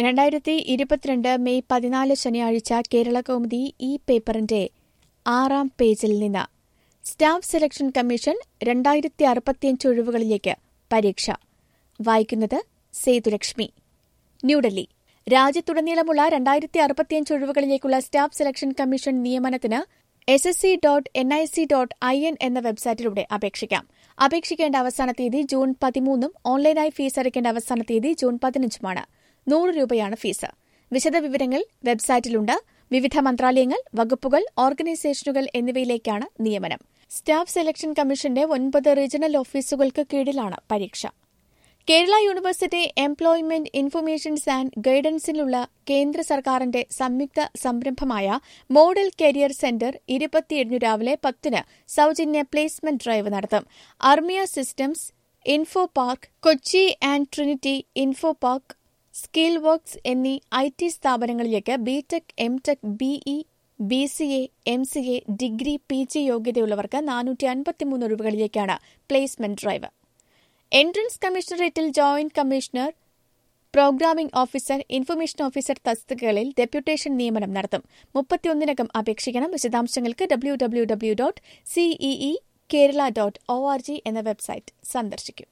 രണ്ടായിരത്തി ഇരുപത്തിരണ്ട് മെയ് പതിനാല് ശനിയാഴ്ച കേരള കൗമുദി ഈ പേപ്പറിന്റെ ആറാം പേജിൽ നിന്ന് സ്റ്റാഫ് സെലക്ഷൻ കമ്മീഷൻ രണ്ടായിരത്തി അറുപത്തിയഞ്ച് ഒഴിവുകളിലേക്ക് പരീക്ഷ വായിക്കുന്നത് സേതുലക്ഷ്മി ന്യൂഡൽഹി രാജ്യത്തുടനീളമുള്ള രണ്ടായിരത്തി അറുപത്തിയഞ്ച് ഒഴിവുകളിലേക്കുള്ള സ്റ്റാഫ് സെലക്ഷൻ കമ്മീഷൻ നിയമനത്തിന് S S C dot N I C dot I N എന്ന വെബ്സൈറ്റിലൂടെ അപേക്ഷിക്കാം അപേക്ഷിക്കേണ്ട അവസാന തീയതി ജൂൺ പതിമൂന്നും ഓൺലൈനായി ഫീസ് അടയ്ക്കേണ്ട അവസാന തീയതി ജൂൺ പതിനഞ്ചുമാണ് നൂറ് രൂപയാണ് ഫീസ് വിശദവിവരങ്ങൾ വെബ്സൈറ്റിലുണ്ട് വിവിധ മന്ത്രാലയങ്ങൾ വകുപ്പുകൾ ഓർഗനൈസേഷനുകൾ എന്നിവയിലേക്കാണ് നിയമനം സ്റ്റാഫ് സെലക്ഷൻ കമ്മീഷന്റെ ഒൻപത് റീജിയണൽ ഓഫീസുകൾക്ക് കീഴിലാണ് പരീക്ഷ Kerala university employment informations and ഗൈഡൻസിലുള്ള കേന്ദ്ര സർക്കാരിന്റെ സംയുക്ത സംരംഭമായ മോഡൽ കരിയർ സെന്റർ ഇരുപത്തിയേഴിന് രാവിലെ പത്തിന് സൌജന്യ പ്ലേസ്മെന്റ് ഡ്രൈവ് നടത്തും Armia Systems Infopark Kochi and Trinity Infopark skill works എന്നീ ഐ ടി സ്ഥാപനങ്ങളിലേക്ക് B Tech M Tech B E B C A M C A degree P G യോഗ്യതയുള്ളവർക്ക് നാനൂറ്റി അൻപത്തിമൂന്ന് ഒഴിവുകളിലേക്കാണ് പ്ലേസ്മെന്റ് ഡ്രൈവ് എൻട്രൻസ് കമ്മീഷണറേറ്റിൽ joint commissioner programming officer information officer തസ്തികകളിൽ deputation നിയമനം നടത്തും മുപ്പത്തിയൊന്നിനകം അപേക്ഷിക്കണം വിശദാംശങ്ങൾക്ക് W W W dot C E E Kerala dot O R G എന്ന വെബ്സൈറ്റ് സന്ദർശിക്കും